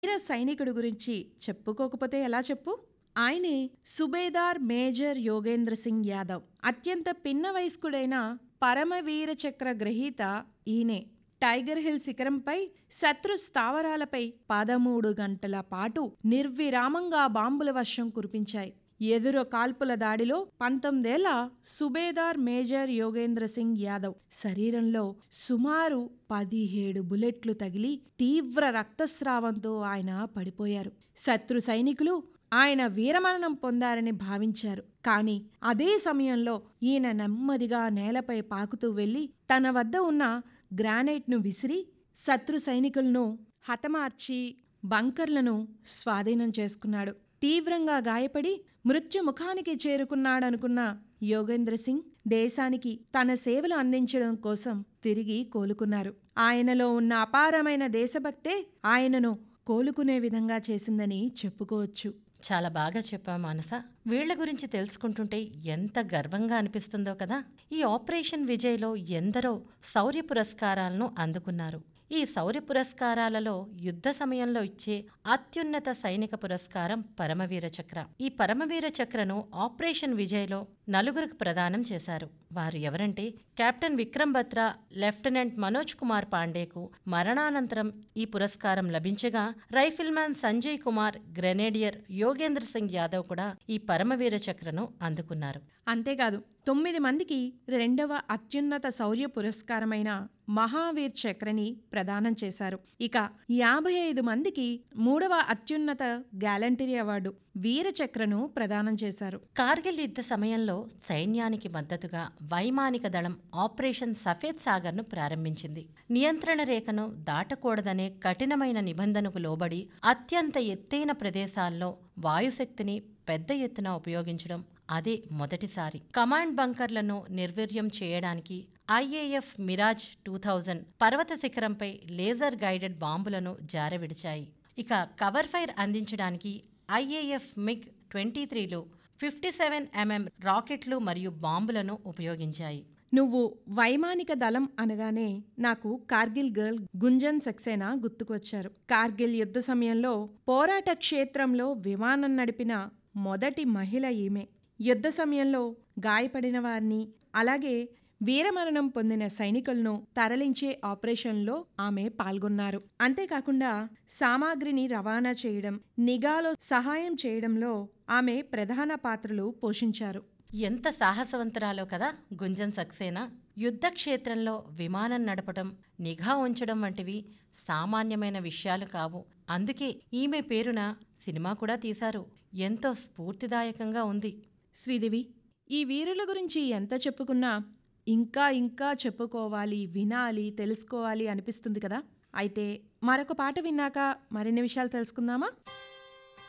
వీర సైనికుడి గురించి చెప్పుకోకపోతే ఎలా చెప్పు ఆయనే సుబేదార్ మేజర్ యోగేంద్ర సింగ్ యాదవ్ అత్యంత పిన్న వయస్కుడైన పరమవీర చక్ర గ్రహీత ఈయనే టైగర్ హిల్ శిఖరంపై శత్రు స్థావరాలపై పదమూడు గంటల పాటు నిర్విరామంగా బాంబుల వర్షం కురిపించాయి ఎదురు కాల్పుల దాడిలో పంతొమ్మిదేళ్ల సుబేదార్ మేజర్ యోగేంద్ర సింగ్ యాదవ్ శరీరంలో సుమారు పదిహేడు బుల్లెట్లు తగిలి తీవ్ర రక్తస్రావంతో ఆయన పడిపోయారు శత్రు సైనికులు ఆయన వీరమరణం పొందారని భావించారు కానీ అదే సమయంలో ఈయన నెమ్మదిగా నేలపై పాకుతూ వెళ్లి తన వద్ద ఉన్న గ్రానైట్ను విసిరి శత్రు సైనికులను హతమార్చి బంకర్లను స్వాధీనం చేసుకున్నాడు తీవ్రంగా గాయపడి మృత్యుముఖానికి చేరుకున్నాడనుకున్న యోగేంద్ర సింగ్ దేశానికి తన సేవలు అందించడం కోసం తిరిగి కోలుకున్నారు ఆయనలో ఉన్న అపారమైన దేశభక్తే ఆయనను కోలుకునే విధంగా చేసిందని చెప్పుకోవచ్చు చాలా బాగా చెప్పా మానస వీళ్ల గురించి తెలుసుకుంటుంటే ఎంత గర్వంగా అనిపిస్తుందో కదా ఈ ఆపరేషన్ విజయ్లో ఎందరో శౌర్య పురస్కారాలను అందుకున్నారు ఈ శౌర్య పురస్కారాలలో యుద్ధ సమయంలో ఇచ్చే అత్యున్నత సైనిక పురస్కారం పరమవీర చక్ర ఈ పరమవీర చక్రను ఆపరేషన్ విజయ్లో నలుగురికి ప్రదానం చేశారు వారు ఎవరంటే కెప్టెన్ విక్రమ్ బత్రా లెఫ్టినెంట్ మనోజ్ కుమార్ పాండేకు మరణానంతరం ఈ పురస్కారం లభించగా రైఫిల్మ్యాన్ సంజయ్ కుమార్ గ్రెనేడియర్ యోగేంద్ర సింగ్ యాదవ్ కూడా ఈ పరమవీర చక్రను అందుకున్నారు అంతేకాదు తొమ్మిది మందికి రెండవ అత్యున్నత శౌర్య పురస్కారమైన మహావీర్ చక్రని ప్రదానం చేశారు ఇక యాభై ఐదు మందికి మూడవ అత్యున్నత గ్యాలంటరీ అవార్డు వీర చక్రను ప్రదానం చేశారు కార్గిల్ యుద్ధ సమయంలో సైన్యానికి మద్దతుగా వైమానిక దళం ఆపరేషన్ సఫేద్ సాగర్ను ప్రారంభించింది నియంత్రణ రేఖను దాటకూడదనే కఠినమైన నిబంధనకు లోబడి అత్యంత ఎత్తైన ప్రదేశాల్లో వాయుశక్తిని పెద్ద ఎత్తున ఉపయోగించడం అదే మొదటిసారి కమాండ్ బంకర్లను నిర్వీర్యం చేయడానికి ఐఏఎఫ్ మిరాజ్ టూ థౌజండ్ పర్వత శిఖరంపై లేజర్ గైడెడ్ బాంబులను జారవిడిచాయి ఇక కవర్ ఫైర్ అందించడానికి ఐఏఎఫ్ మిగ్ ట్వంటీ త్రీలో ఫిఫ్టీ సెవెన్ ఎంఎం రాకెట్లు మరియు బాంబులను ఉపయోగించాయి నువ్వు వైమానిక దళం అనగానే నాకు కార్గిల్ గర్ల్ గుంజన్ సక్సేనా గుర్తుకొచ్చారు కార్గిల్ యుద్ధ సమయంలో పోరాట క్షేత్రంలో విమానం నడిపిన మొదటి మహిళ ఈమె యుద్ధ సమయంలో గాయపడిన వారిని అలాగే వీరమరణం పొందిన సైనికులను తరలించే ఆపరేషన్లో ఆమె పాల్గొన్నారు అంతేకాకుండా సామాగ్రిని రవాణా చేయడం నిఘాలో సహాయం చేయడంలో ఆమె ప్రధాన పాత్రలు పోషించారు ఎంత సాహసవంతురాలో కదా గుంజన్ సక్సేనా యుద్ధ క్షేత్రంలో విమానం నడపడం నిఘా ఉంచడం వంటివి సామాన్యమైన విషయాలు కావు అందుకే ఈమె పేరున సినిమా కూడా తీశారు ఎంతో స్ఫూర్తిదాయకంగా ఉంది శ్రీదేవి ఈ వీరుల గురించి ఎంత చెప్పుకున్నా ఇంకా ఇంకా చెప్పుకోవాలి వినాలి తెలుసుకోవాలి అనిపిస్తుంది కదా అయితే మరొక పాట విన్నాక మరిన్ని విషయాలు తెలుసుకుందామా